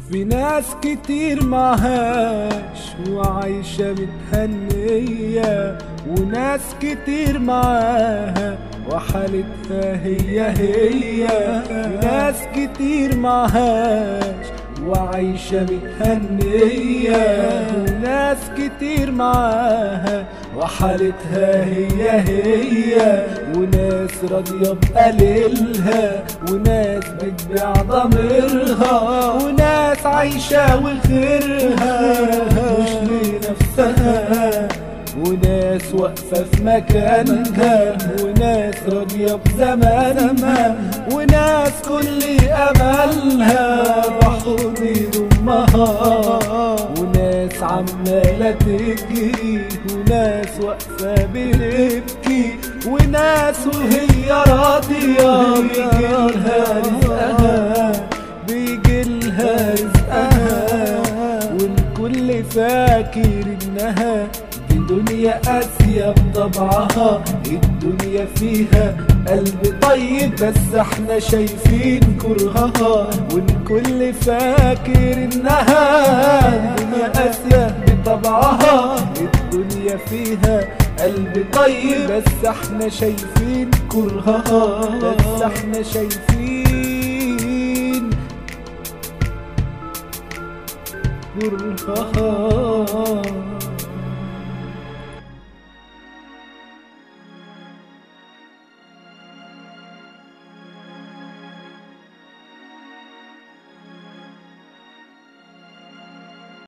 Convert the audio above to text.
في ناس كتير معهاش وعايشة متهنية وناس كتير معاها وحالتها هي هي في ناس كتير معهاش وعايشة متهنية وناس كتير معاها وحالتها هي هي وناس راضية بقليلها وناس بتبيع ضميرها وناس عايشة وخيرها مش لنفسها وناس واقفة في مكانها وناس راضية بزمانها وناس كل أملها بحضن أمها وناس عمالة تجري وناس واقفة بتبكي وناس وهي راضية بيجيلها رزقها بيجيلها رزقها والكل فاكر انها دي دنيا قاسية بطبعها الدنيا فيها قلب طيب بس احنا شايفين كرهها والكل فاكر انها دنيا قاسية بطبعها الدنيا فيها قلب طيب بس احنا شايفين كرهها بس احنا شايفين كرهها